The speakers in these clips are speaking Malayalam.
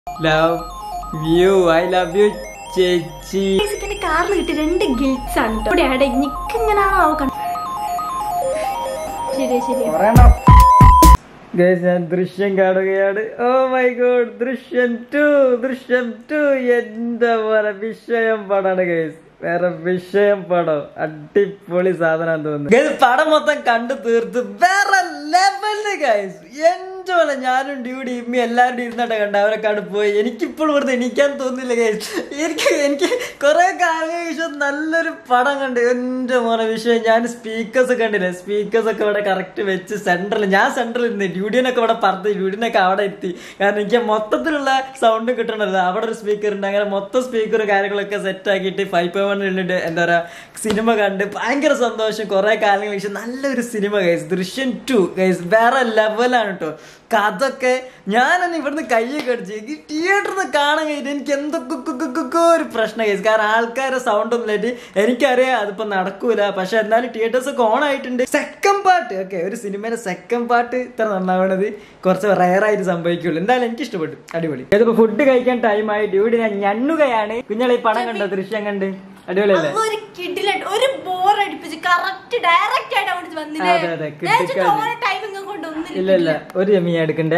Love you I love you ചേച്ചി ബേസിക്കലി കാറിൽ കിട്ടിയ രണ്ട് ഗിൽസ് ആണ് കേട്ടോ ഇവിടെ ആടെ നിക്കെങ്ങനാണോ ആവ കണ്ട ശരി ശരി ഗൈസ് ഞാൻ ദൃശ്യം കാണുകയാണ് oh my god Drishyam two Drishyam two എന്താ പോലെ വിഷയം പടാണ് ഗൈസ് വേറെ വിഷയം പടം അടിപൊളി സാധനം തോന്നുന്നു ഗൈസ് പടം മൊത്തം കണ്ടു തീർത്ത് വേറെ ലെവലില് ഗൈസ് എന്റെ പോലെ ഞാനും ഡ്യൂടി ഇമ്മി എല്ലാവരും ഇരുന്നിട്ട് കണ്ട അവരെ കണ്ട് പോയി എനിക്കിപ്പോഴും വെറുതെ എണീക്കാൻ തോന്നില്ല ഗൈസ് എനിക്ക് എനിക്ക് കുറെ കാലങ്ങൾക്ക് ശേഷം നല്ലൊരു പടം കണ്ട് എന്റെ മോനെ വിഷയം ഞാൻ സ്പീക്കേഴ്സ് കണ്ടില്ലേ സ്പീക്കേഴ്സ് ഒക്കെ ഇവിടെ കറക്റ്റ് വെച്ച് സെന്ററിൽ ഞാൻ സെന്ററിൽ ഇരുന്ന് ഡ്യൂഡിനൊക്കെ ഇവിടെ പറഞ്ഞു ഡ്യൂഡിനൊക്കെ അവിടെ എത്തി കാരണം എനിക്ക് മൊത്തത്തിലുള്ള സൗണ്ട് കിട്ടണമല്ലോ അവിടെ ഒരു സ്പീക്കർ ഉണ്ട് അങ്ങനെ മൊത്തം സ്പീക്കർ കാര്യങ്ങളൊക്കെ സെറ്റ് ആക്കിയിട്ട് ഫൈവ് പോയിന്റ് വണ്ണിട്ട് എന്താ പറയാ സിനിമ കണ്ട് ഭയങ്കര സന്തോഷം കുറെ കാലങ്ങൾക്ക് ശേഷം നല്ലൊരു സിനിമ ഗൈസ് ദൃശ്യം ടു ഗൈസ് വേറെ ലെവലാണ് കേട്ടോ കഥൊക്കെ ഞാനന്ന് ഇവിടുന്ന് കയ്യൊക്കെ അടിച്ച് ഈ തിയേറ്ററിൽ നിന്ന് കാണാൻ കഴിഞ്ഞിട്ട് എനിക്ക് എന്തൊക്കെ ഒരു പ്രശ്നം കഴിച്ചു കാരണം ആൾക്കാരെ സൗണ്ട് ഒന്നും ഇല്ലായിട്ട് എനിക്കറിയാം അതിപ്പോ നടക്കൂല പക്ഷെ എന്നാലും തിയേറ്റേഴ്സ് ഒക്കെ ഓൺ ആയിട്ടുണ്ട് സെക്കൻഡ് പാർട്ട് ഓക്കെ ഒരു സിനിമയുടെ സെക്കൻഡ് പാർട്ട് ഇത്ര നന്നാവണത് കുറച്ച് റയർ ആയിട്ട് സംഭവിക്കുള്ളൂ എന്തായാലും എനിക്ക് ഇഷ്ടപ്പെട്ടു അടിപൊളി ഇതിപ്പോ ഫുഡ് കഴിക്കാൻ ടൈമായി ഡ്യൂട്ടി ഞാൻ ഞണ്ണുകയാണ് കുഞ്ഞളെ ഈ പടം കണ്ടോ ദൃശ്യം കണ്ട് അടിപൊളിയല്ലേ ഒരു കിടിലായിട്ട് ഒരു ബോർ അടിപ്പിച്ച് കറക്റ്റ് ഡയറക്റ്റ് ആയിട്ട് അവിടെ വന്നില്ലേ അതെ, അതെ, കിട്ടിക്കാണ്. ടൈം ഇങ്ങനെ കൊണ്ടൊന്നും ഇല്ല ഇല്ല ഒരു ജമീൻ എടുക്കണ്ടേ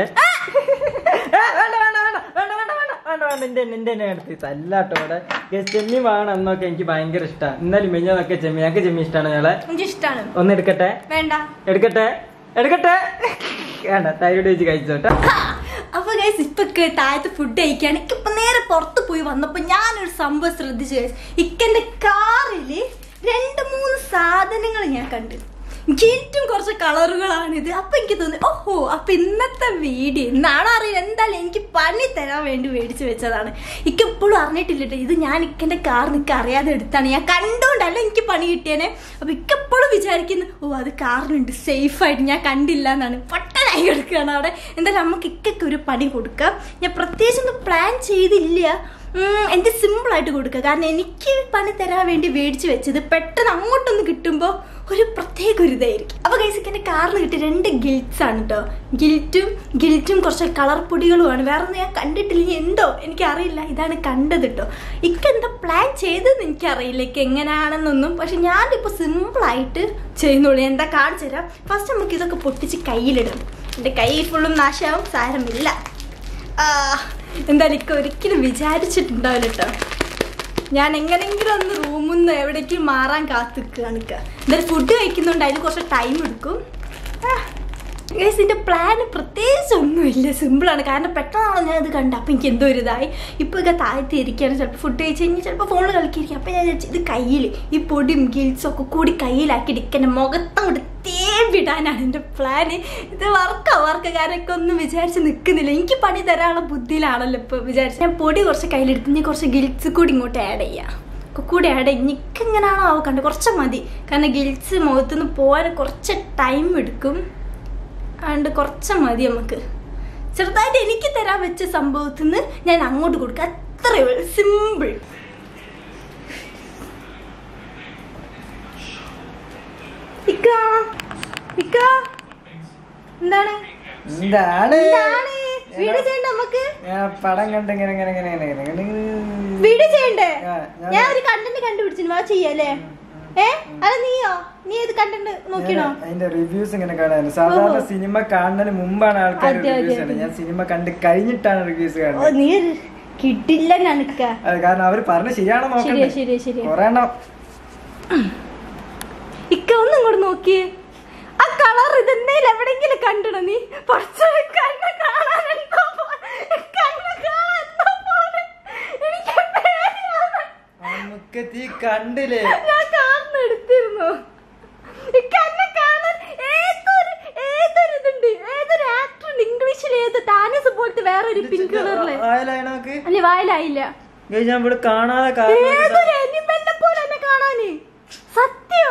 ആ, വേണ്ട, വേണ്ട, വേണ്ട, വേണ്ട, വേണ്ട, വേണ്ട, വേണ്ട, വേണ്ട, നിന്റെ നിന്റെ തന്നെ എടുത്ത് തല്ലാട്ടോ ഇവിടെ Guys, ചെമ്മീൻ വാങ്ങണം എന്നൊക്കെ എനിക്ക് ഭയങ്കര ഇഷ്ടമാണ് ഇന്നലെ മെഞ്ഞതൊക്കെ ചെമ്മീൻ ഞങ്ങൾക്ക് ചെമ്മീൻ ഇഷ്ടമാണ് ഞങ്ങളെ എനിക്ക് ഇഷ്ടാണ് ഒന്ന് എടുക്കട്ടെ വേണ്ട എടുക്കട്ടെ എടുക്കട്ടെ വേണ്ട തൈരോട് വെച്ച് കഴിച്ചോട്ടെ അപ്പൊ ഗൈസ് ഇപ്പൊ കേ- താഴത്ത് ഫുഡ് കഴിക്കാണ് ഇപ്പൊ നേരെ പുറത്ത് പോയി വന്നപ്പോ ഞാനൊരു സംഭവം ശ്രദ്ധിച്ചു ഗൈസ് ഇക്കന്റെ കാറില് രണ്ട് മൂന്ന് സാധനങ്ങൾ ഞാൻ കണ്ടു ഗിൽറ്റും കുറച്ച് കളറുകളാണിത് അപ്പൊ എനിക്ക് തോന്നി ഓഹോ അപ്പൊ ഇന്നത്തെ വീഡിയോ എന്നാണോ അറിയില്ല എന്തായാലും എനിക്ക് പണി തരാൻ വേണ്ടി മേടിച്ച് വെച്ചതാണ് ഇക്ക എപ്പോഴും അറിഞ്ഞിട്ടില്ല ട്ടോ. ഇത് ഞാൻ ഇക്കന്റെ കാർ നിൽക്ക് അറിയാതെ എടുത്താണ് ഞാൻ കണ്ടുകൊണ്ടല്ല എനിക്ക് പണി കിട്ടിയേനെ അപ്പൊ ഇക്ക എപ്പോഴും വിചാരിക്കുന്നു ഓ അത് കാറിനുണ്ട് സേഫ് ആയിട്ട് ഞാൻ കണ്ടില്ല എന്നാണ് പൊട്ടനായി കിടക്കുകയാണ് അവിടെ എന്തായാലും നമുക്ക് ഇക്കൊക്കെ ഒരു പണി കൊടുക്കാം ഞാൻ പ്രത്യേകിച്ച് ഒന്നും പ്ലാൻ ചെയ്തില്ല ഉം, എനിക്ക് സിമ്പിൾ ആയിട്ട് കൊടുക്കുക കാരണം എനിക്ക് പണി തരാൻ വേണ്ടി മേടിച്ച് വെച്ചത് പെട്ടെന്ന് അങ്ങോട്ടൊന്ന് കിട്ടുമ്പോൾ ഒരു പ്രത്യേക ഒരു ഇതായിരിക്കും അപ്പൊ കൈസിക്ക് എന്റെ കാറിൽ കിട്ടിയ രണ്ട് ഗിൽറ്റ്സ് ആണ് കേട്ടോ ഗിൽറ്റും ഗിൽറ്റും കുറച്ച് കളർ പൊടികളുമാണ് വേറെ ഒന്നും ഞാൻ കണ്ടിട്ടില്ല എന്തോ എനിക്കറിയില്ല ഇതാണ് കണ്ടത് കേട്ടോ ഇക്ക എന്താ പ്ലാൻ ചെയ്തതെന്ന് എനിക്കറിയില്ല ഇക്ക എങ്ങനെയാണെന്നൊന്നും പക്ഷെ ഞാനിപ്പോൾ സിമ്പിളായിട്ട് ചെയ്യുന്നുള്ളൂ എന്താ കാണിച്ചു തരാം ഫസ്റ്റ് നമുക്ക് ഇതൊക്കെ പൊട്ടിച്ച് കയ്യിലിടും എൻ്റെ കൈ ഫുള്ളും നാശമാവും സാരമില്ല ആ, എന്തായാലും ഇക്ക ഒരിക്കലും വിചാരിച്ചിട്ടുണ്ടാവില്ല കേട്ടോ ഞാൻ എങ്ങനെങ്കിലും ഒന്ന് റൂമിൽ നിന്ന് എവിടേക്കും മാറാൻ കാത്തിക്കുകയാണ് ഇക്ക എന്തായാലും ഫുഡ് കഴിക്കുന്നുണ്ട് അതിന് കുറച്ച് ടൈം എടുക്കും ഗൈസ് ഇതിന്റെ പ്ലാൻ പ്രത്യേകിച്ച് ഒന്നുമില്ല സിമ്പിളാണ് കാരണം പെട്ടെന്നാണോ ഞാൻ ഇത് കണ്ടത് അപ്പം എനിക്ക് എന്തോ ഒരു ഇതായി ഇപ്പോൾ ഒക്കെ താഴ്ത്തി ഇരിക്കുകയാണ് ചിലപ്പോൾ ഫുഡ് കഴിച്ച് കഴിഞ്ഞാൽ ചിലപ്പോൾ ഫോണിൽ കളിക്കിരിക്കും അപ്പം ഞാൻ വിചാരിച്ചു ഇത് കയ്യിൽ ഈ പൊടിയും ഗിൽസും ഒക്കെ കൂടി കയ്യിലാക്കി ഇരിക്കുന്ന മുഖത്തോട് തേവിടാനാണ് എൻ്റെ പ്ലാന് ഇത് വർക്കാ വർക്ക് കാരണം ഒക്കെ ഒന്നും വിചാരിച്ച് നിൽക്കുന്നില്ല എനിക്ക് പണി തരാനുള്ള ബുദ്ധിയിലാണല്ലോ ഇപ്പോൾ വിചാരിച്ചു ഞാൻ പൊടി കുറച്ച് കയ്യിലെടുത്ത് ഇനി കുറച്ച് ഗിൽസ് കൂടി ഇങ്ങോട്ട് ആഡ് ചെയ്യാം ഒക്കെ കൂടി ആഡ് ചെയ്യും എനിക്കെങ്ങനെയാണോ ആവ കണ്ടത് കുറച്ച് മതി കാരണം ഗിൽസ് മുഖത്തുനിന്ന് പോകാൻ കുറച്ച് ടൈം എടുക്കും അതുകൊണ്ട് കുറച്ച് മതി നമുക്ക് ചെറുതായിട്ട് എനിക്ക് തരാൻ വെച്ച സംഭവത്തിൽ നിന്ന് ഞാൻ അങ്ങോട്ട് കൊടുക്കുക അത്രയേ ഉള്ളൂ സിമ്പിൾ ഇക്ക ഇക്ക എന്താണ് എന്താണ് എന്താണ് വീഡിയോ ചെയ്യണ്ട നമുക്ക് ഞാൻ പടം കണ്ട് ഇങ്ങനെ ഇങ്ങനെ ഇങ്ങനെ ഇങ്ങനെ ഇങ്ങനെ ഇങ്ങനെ വീഡിയോ ചെയ്യണ്ടേ ആ, ഞാൻ- ഞാൻ ഒരു കണ്ടന്റ് കണ്ടുപിടിച്ചു വാ ചെയ്യല്ലേ ഏ അല്ല നീയോ നീ ഏത് കണ്ടന്റ് നോക്കിയണോ ഞാൻ അതിന്റെ റിവ്യൂസ് ഇങ്ങനെ കാണാൻ സാധാരണ ഓഹോ. സിനിമ കാണുന്നതിന് മുമ്പാണ് ആൾക്കാർ അതെ, അതെ, റിവ്യൂസ് അതെ. കാണുന്നത് ഞാൻ സിനിമ കണ്ട് കഴിഞ്ഞിട്ടാണ് റിവ്യൂസ് ഓ കാണുന്നത് നീ കിട്ടില്ല നനക്ക അത് കാരണം അവര് പറഞ്ഞ ശരിയാണോ ശരിയാ നോക്കണ്ടേ ശരിയാ ശരിയാ കൊറേ എണ്ണം ഇക്ക ഒന്നും ഇങ്ങോട്ട് നോക്കിയേ ആ കളർ ഇതെന്തേലും എവിടെങ്കിലും കണ്ടിട നീ പഠിച്ചത് കണ്ണ് കാണാൻ എന്തോ പോ- കണ്ണ് കാണാൻ എന്തോ പോലെ. എനിക്ക് പേടിയാണ്. നമുക്ക് തീ കണ്ടില്ലേ ഞാൻ കാണുന്ന എടുത്തിരുന്നു ഇക്ക എന്നെ കാണാൻ ഏതൊരു ഏതൊരു ഇതുണ്ട് ഏതൊരു ആക്ടർ ഉണ്ട് ഇംഗ്ലീഷിൽ ഏത് ടാനസ് പോലത്തെ വേറൊരു പിങ്ക് കളറില് ആയാലൊക്കെ അല്ലെ വായിലായില്ല ഞാൻ ഇവിടെ കാണാതെ കാരണം ഏതൊരു എനിമലിനെ പോലെ എന്നെ കാണാന് സത്യോ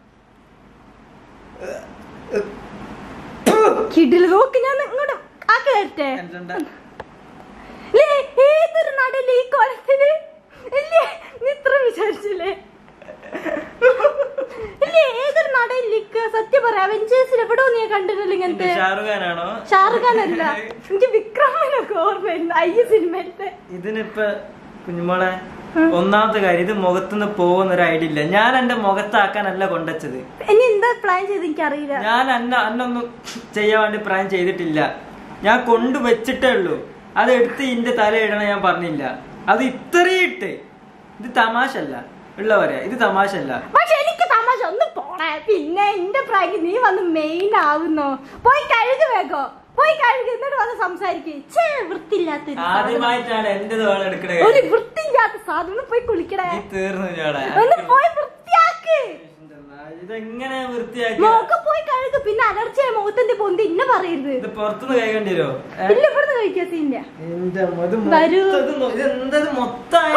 കിടില് നോക്ക് ഞാൻ ഇങ്ങോട്ട് ആക്കി തരട്ടെ എന്താ? ലേ, ഏതൊരു നടല്ലേ ഈ കൊലത്തിന് ഇല്ലേ നീ ഇത്ര വിചാരിച്ചില്ലേ ഇല്ലേ ഏതൊരു നടയില്ലിക്ക് സത്യം പറയാം അവഞ്ചേഴ്സിൽ എവിടെയോ നീ കണ്ടിട്ടില്ല ഇങ്ങനത്തെ ഷാറുഖ് ഖാനാണോ ഷാറുഖ് ഖാൻ അല്ല എനിക്ക് വിക്രമനൊക്കെ ഓർമ്മയുണ്ട് അയ്യ സിനിമയിലത്തെ ഇതിനിപ്പോ കുഞ്ഞുമോളെ ഒന്നാമത്തെ കാര്യം ഇത് മുഖത്തുനിന്ന് പോകുന്ന ഒരു ഐഡിയ ഇല്ല ഞാൻ എന്റെ മുഖത്താക്കാനല്ല കൊണ്ടുവച്ചത് ഇനി എന്താ പ്ലാൻ ചെയ്ത് എനിക്കറിയില്ല ഞാൻ അന്ന അന്നൊന്നും ചെയ്യാൻ വേണ്ടി പ്രായം ചെയ്തിട്ടില്ല ഞാൻ കൊണ്ടുവച്ചിട്ടേ ഉള്ളൂ അത് എടുത്ത് ഇന്റെ തല ഇടണം ഞാൻ പറഞ്ഞില്ല അത് ഇത്രയും ഇട്ട് ഇത് തമാശ അല്ല ഉള്ളവരെ ഇത് തമാശ അല്ല പക്ഷെ എനിക്ക് തമാശ ഒന്ന് പോണേ പിന്നെ എന്റെ പ്രാങ്ക് നീ വന്ന് മെയിൻ ആവുന്നോ പോയി കഴുകു വേഗോ പോയി കഴുകു എന്നിട്ട് വന്ന് സംസാരിക്കും ചേ വൃത്തിയില്ലാത്ത ഒരു സാധനം. ആദ്യമായിട്ടാണ് എന്റെ തോളം എടുക്കണേ ഒരു വൃത്തിയില്ലാത്ത സാധനം പോയി കുളിക്കണേ നീ തീർന്നു ഞാളെ ഒന്ന് പോയി വൃത്തിയാക്ക് ഇതെങ്ങനെ വൃത്തിയാക്കി മോക്ക് പോയി കഴുകു പിന്നെ അലർച്ചയായ മുഖത്തിന്റെ പൊന്തി ഇന്ന പറയരുത് ഇത് പുറത്തുനിന്ന് കഴിക്കേണ്ടി വരുമോ ഇല്ല ഇവിടുന്ന് കഴിക്കാ സീന്റെ എന്റെ മോ- ഇത് വരൂ. മൊത്തം ഇത് നോ- ഇത് എന്തത് മൊത്തം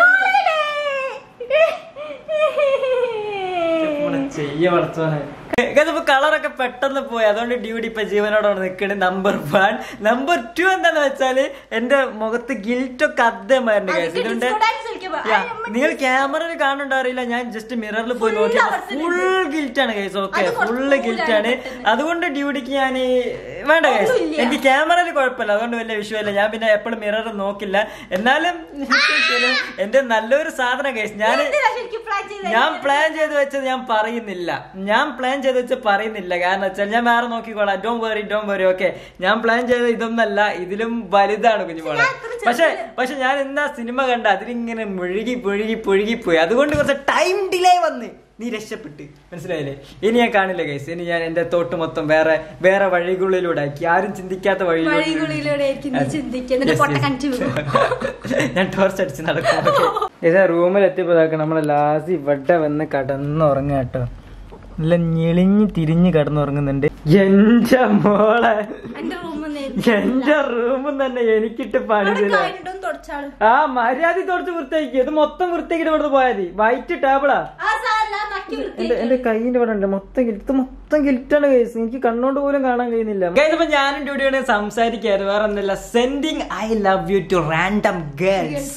ചെയ്യ വളർത്തോനെ ഇതിപ്പോ കളറൊക്കെ പെട്ടെന്ന് പോയി അതുകൊണ്ട് ഡ്യൂട്ടി ഇപ്പൊ ജീവനോടാണ് നിൽക്കുന്നത് നമ്പർ വൺ നമ്പർ ടു എന്താന്ന് വെച്ചാല് എന്റെ മുഖത്ത് ഗിൽറ്റൊക്കെ അദ്ദേഹമായിരുന്നു guys. ഇതുകൊണ്ട് Yeah, നിങ്ങൾ ക്യാമറയിൽ കാണുന്നുണ്ടോ ഞാൻ ജസ്റ്റ് മിററിൽ പോയി Full നോക്കി അവർത്തനുണ്ട്. ഫുൾ ഗിൽറ്റ് ആണ് ഗൈസ് ഓക്കെ അത് കുറച്ച് ഫുള്ള് ഗിൽറ്റ് ആണ് കൂടുതലാണ് അതുകൊണ്ട് ഡ്യൂട്ടിക്ക് ഞാൻ വേണ്ട ഗൈസ് ഒന്നുമില്ല. എനിക്ക് ക്യാമറയിൽ കുഴപ്പമില്ല അതുകൊണ്ട് വലിയ വിഷയമില്ല ഞാൻ പിന്നെ എപ്പോഴും മിറർ നോക്കില്ല എന്നാലും എന്റെ നല്ലൊരു സാധനം ഗൈസ് ഞാൻ ഞാൻ പ്ലാൻ ചെയ്ത് വെച്ചത് ഞാൻ പറയുന്നില്ല ഞാൻ പ്ലാൻ ചെയ്ത് വെച്ച് പറയുന്നില്ല കാരണം വെച്ചാൽ ഞാൻ വേറെ നോക്കിക്കോളാം don't worry don't worry okay ഞാൻ പ്ലാൻ ചെയ്ത ഇതൊന്നല്ല ഇതിലും വലുതാണ് കുഞ്ഞുമോളെ ഞാൻ അത്ര ചെറുത് പക്ഷെ പക്ഷെ ഞാൻ എന്നാ സിനിമ കണ്ട അതിലിങ്ങനെ മുഴുകി പുഴുകി പുഴുകിപ്പോയി അതുകൊണ്ട് കുറച്ച് ടൈം ഡിലേ വന്ന് നീ രക്ഷപ്പെട്ട് മനസ്സിലായില്ലേ ഇനി ഞാൻ കാണില്ല ഗൈസ് ഇനി ഞാൻ എന്റെ തോട്ട് മൊത്തം വേറെ വേറെ വഴികളിലൂടെ ആക്കി ആരും ചിന്തിക്കാത്ത വഴികളിലൂടെ വഴികളിലൂടെ ആയിരിക്കും നീ Yes. ചിന്തിക്കുക എന്നിട്ട് Yes, പൊട്ട yes. കണിച്ചു ഞാൻ ടോർച്ച് അടിച്ച് നടക്കും ഇതാ റൂമിൽ എത്തിയപ്പോഴാക്ക നമ്മളെ ലാസ്റ്റ് ഇവിടെ വന്ന് കടന്നുറങ്ങുക കേട്ടോ നല്ല ഞെളിഞ്ഞ് തിരിഞ്ഞ് കടന്നുറങ്ങുന്നുണ്ട് എന്റെ മോളെ എന്റെ റൂമിൽ എന്റെ റൂമും തന്നെ എനിക്കിട്ട് പണിതില്ല തുടച്ചാള് ആ മര്യാദ തുടച്ച് വൃത്തിയാക്കി ഇത് മൊത്തം വൃത്തിയാക്കിട്ട് ഇവിടുന്ന് പോയാൽ മതി വൈറ്റ് ടേബിളാ ആ സാരല്ല നക്കി എന്റെ വൃത്തി എന്റെ കൈയിന്റെ ഇവിടെ ഉണ്ട് മൊത്തം ഗിൽ- ഇത് മൊത്തം ഗിൽറ്റാണ് കേസ് എനിക്ക് കണ്ണോണ്ട് പോലും കാണാൻ കഴിയുന്നില്ല Guys, അപ്പൊ ഞാനും ഡ്യൂട്ടിയാണ് സംസാരിക്കാറ് വേറെ ഒന്നല്ല sending I love you to random girls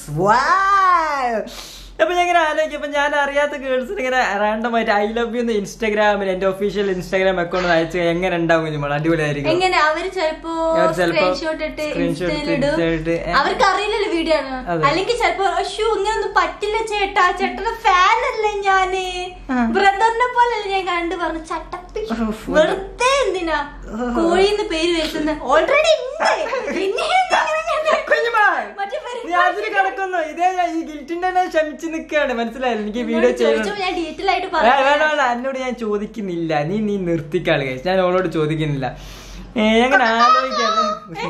അപ്പൊ ഞാൻ ഇങ്ങനെ ആലോചിക്കും അപ്പൊ ഞാൻ അറിയാത്ത ഗേൾസിന് ഇങ്ങനെ റാൻഡം ആയിട്ട് ഐ ലവ് യു എന്ന് ഇൻസ്റ്റാഗ്രാമിൽ എന്റെ ഒഫീഷ്യൽ ഇൻസ്റ്റാഗ്രാം അക്കൗണ്ട് അയച്ച് എങ്ങനെ ഉണ്ടാവും നമ്മൾ അടിപൊളിയായിരിക്കും എങ്ങനെ അവര് ചിലപ്പോ അവര് ചിലപ്പോ സ്ക്രീൻഷോട്ട് ഇട്ട് screenshot ഇൻസ്റ്റയിൽ ഇട്ട് ഇടും ഇട്ട് ഏ. അവർക്ക് അറിയില്ലല്ലോ വീഡിയോ ആണ് അതെ. അല്ലെങ്കിൽ ചിലപ്പോ അശ്യോ ഇങ്ങനൊന്നും പറ്റില്ല ചേട്ടാ ചേട്ടന്റെ ഫാൻ അല്ലേ ഞാന് ബ്രദറിനെ പോലല്ലേ ഞാൻ കണ്ടു പറഞ്ഞു ചട്ടപ്പി വെറുതെ എന്തിനാ കോഴിന്ന് പേര് വരുത്തുന്ന ഓൾറെഡി ഉണ്ട് പിന്നെ എന്തിനാ ഇങ്ങനെ? മറ്റേ പേര് നീ അതിന് കിടക്കുന്നു ഇതേ ഞാൻ ഈ ഗിൽറ്റിന്റെ തന്നെ ക്ഷമിച്ച് നിൽക്കുകയാണ് മനസ്സിലായില്ല എനിക്ക് വീഡിയോ എന്നോട് ചെയ്യണം ചോദിച്ചപ്പോ ഞാൻ ഡീറ്റെയിൽ ആയിട്ട് ഏ, പറഞ്ഞു വേണ്ട വേണ്ട എന്നോട് ഞാൻ ചോദിക്കുന്നില്ല നീ നീ നിർത്തിക്കാള് കഴിച്ച് ഞാൻ അവളോട് ചോദിക്കുന്നില്ല ഏ, എങ്ങനെ ആലോചിക്കാണ്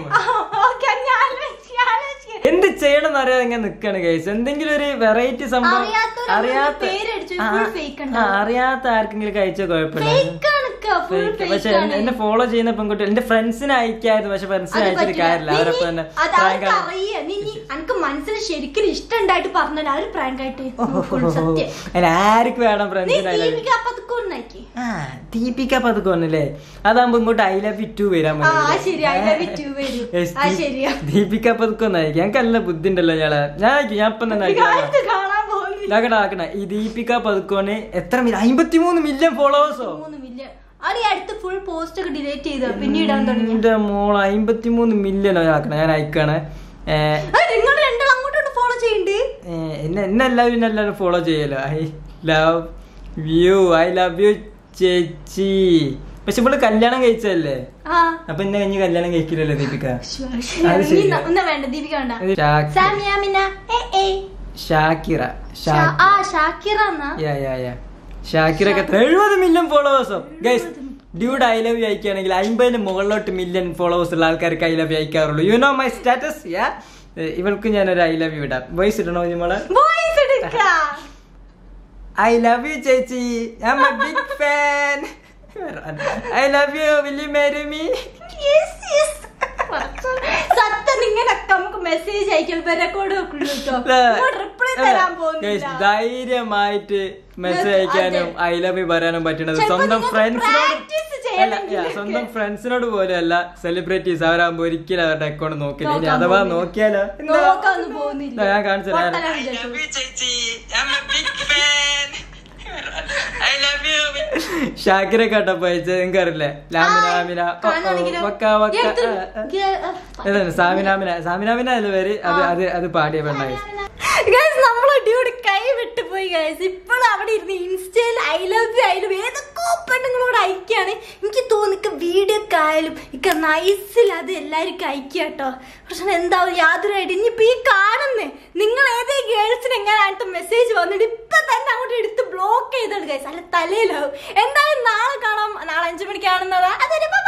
ഓക്കെ ഞാൻ ആലോചിച്ച് ആലോചിച്ച് എന്ത് ചെയ്യണം എന്ന് അറിയാതെ ഇങ്ങനെ നിക്കാണ് കേസ് എന്തെങ്കിലും ഒരു വെറൈറ്റി സംഭവം അറിയാത്തവര് അറിയാത്ത നമ്മള് പേരടിച്ചു, ആ, full fake ആ, ഉണ്ടാവും. അറിയാത്ത ആർക്കെങ്കിലും കഴിച്ചാൽ കുഴപ്പമില്ല ഫേക്ക് ആണ് ഫുൾ Fake. ഫേക്ക് പക്ഷെ ആണ് എന്നെ ഫോളോ ചെയ്യുന്ന പെൺകുട്ടി എന്റെ ഫ്രണ്ട്സിനെ അയക്കായിരുന്നു പക്ഷെ ഫ്രണ്ട്സിനെ അത് അയച്ചിട്ട് പറ്റില്ല. കാര്യമില്ല നീ- അവരൊപ്പം നീ- തന്നെ അത് prank അവർക്ക് ആണ്. അറിയാം നീ നീ അനക്ക് മനസ്സിൽ ശരിക്കും ഇഷ്ടണ്ടായിട്ട് പറഞ്ഞാൽ അവര് പ്രാങ്ക് ആയിട്ട് നോക്കുള്ളൂ, സത്യം അതിന് ആർക്ക് വേണം നീ ഫ്രണ്ട്സിനായാലും ദീപിക പതുക്കൊന്നാക്കി ആ ദീപിക പതുക്കൊന്നല്ലേ അതാകുമ്പോ ഇങ്ങോട്ട് ഐ ലവ് യു ടു വരാൻ ആ ശരി ഐ ലവ് യു ടു വരും Yes, ആ ദീ- ശരിയാ ദീപിക പതുക്കൊന്നായിരിക്കും ഞങ്ങൾക്ക് നല്ല ബുദ്ധി ഉണ്ടല്ലോ ഞാളെ ഞാൻ അയക്കും, ഞാൻ ഇപ്പം തന്നെ അയക്കാം. ഇത് കാണാൻ പോകുന്നില്ല ഇതാക്കണ ആക്കണ ഈ ദീപിക പതുക്കോന് എത്ര മില്യൺ അമ്പത്തിമൂന്ന് മില്യൺ ഫോളോവേഴ്സോ മൂന്ന് മില്യൺ ആണ് ഈ അടുത്ത് ഫുൾ പോസ്റ്റ് ഒക്കെ ഡിലീറ്റ് ചെയ്ത പിന്നെ ഇടാൻ തുടങ്ങി എന്റെ മോൾ അമ്പത്തിമൂന്ന് മില്യൺ ആക്കണ ഞാൻ അയക്കാണ് ഏ, നിങ്ങൾ രണ്ടാൾ അങ്ങോട്ടോട്ട് ഫോളോ ചെയ്യണ്ട് ഏ, എന്നെ എന്നെ എല്ലാവരും എല്ലാവരും ഫോളോ ചെയ്യല്ലോ I love you I love you ചേച്ചി പക്ഷെ ഇവള് കല്യാണം കഴിച്ചതല്ലേ ആ അപ്പൊ എന്നെ കഴിഞ്ഞ് കല്യാണം കഴിക്കില്ലല്ലോ ദീപിക ശ്ശോ, അത് നീ ശരിയാ. ന- ഒന്നും വേണ്ട ദീപിക വേണ്ട ഇത് ഷാക്കി- സാമിയാമിന ഏ ഏ ഷാക്കിറ ഷാ- ഷാ- ആ ഷാക്കിറ എന്നാ യാ യാ യാ ഷാക്കിറൊക്കെ എഴുപത് മില്യൺ ഫോളോവേഴ്സും guys dude I love you അയക്കുകയാണെങ്കിൽ അമ്പതിന് മുകളിലോട്ട് മില്യൺ ഫോളോവേഴ്സ് ഉള്ള ആൾക്കാർക്ക് ഐ ലവ് യു അയക്കാറുള്ളൂ you know my status yeah ഇവൾക്ക് ഞാനൊരു ഐ ലവ് യു ഇടാം വോയിസ് ഇടണോ നമ്മള് വോയിസ് എടുക്ക ഐ ലവ് യു ചേച്ചി I am a big fan I love you will you marry me Yes, yes. സത്യം ഇങ്ങനൊക്കെ നമുക്ക് മെസ്സേജ് അയക്കുമ്പോ റെക്കോർഡ് വെക്കുള്ളൂ കേട്ടോ റിപ്ലൈ തരാൻ പോകുന്നില്ല ധൈര്യമായിട്ട് മെസ്സേജ് അയക്കാനും ഐ ലവ് യു പറയാനും പറ്റുന്നത് ചിലപ്പോ സ്വന്തം നിങ്ങൾക്ക് ഫ്രണ്ട്സിനോട് practice അല്ല ചെയ്യണമെങ്കിലൊക്കെ. yeah, സ്വന്തം ഫ്രണ്ട്സിനോട് പോലും അല്ല സെലിബ്രിറ്റീസ് അവരാകുമ്പോ ഒരിക്കലും അവരുടെ അക്കൗണ്ട് നോക്കില്ല ഇനി നോക്കാൻ അഥവാ പോകുന്നില്ല. നോക്കിയാലോ എന്താ? നോക്കാനൊന്നും പോകുന്നില്ല ഇതാ, ഞാൻ കാണിച്ചു തരാം പൊട്ടനാണ് വിചാരിച്ചത്. ചേച്ചി I am a big fan Shakira കട്ടപ്പോ അയച്ചത് നിങ്ങൾക്കറിയില്ലേ ലാമിന ലാമിന ഓ, ഓ, കാണുവാണെങ്കിലോ? വക്ക വക്ക എന്ത്? ആ, ആ. ഗ- ആ. ഏതാണ് സാമിനാമിന സാമിനാമിന അല്ല പേര് അത് അത് അത് പാടിയ പെണ്ണായി ഗൈസ് നമ്മളെ ഡ്യൂഡ് കൈ വിട്ടു പോയി ഗൈസ് ഇപ്പോൾ അവിടെ ഇരുന്ന് ഇൻസ്റ്റയിൽ I love you I love ഏതൊക്കെ പെണ്ണുങ്ങളോട് അയക്കാണ് എനിക്ക് തോന്നിക്ക വീഡിയോ ഒക്കെ ആയാലും ഇക്ക നൈസിൽ അത് എല്ലാവർക്കും അയക്കുക കേട്ടോ പക്ഷെ എന്താവും യാതൊരു ഐഡിയ ഇനിയിപ്പോ ഈ കാണുന്നേ നിങ്ങൾ ഏതേ ഗേൾസിന് എങ്ങനെയായിട്ട് മെസ്സേജ് വന്നിട്ട് ഇപ്പൊ തന്നെ അങ്ങോട്ട് എടുത്ത് ബ്ലോക്ക് ചെയ്തോളൂ ഗൈസ് അല്ല തലയിലാവും എന്തായാലും നാളെ കാണാം നാളെ അഞ്ചു മണിക്ക് കാണുന്നതാ അതൊരു bye bye.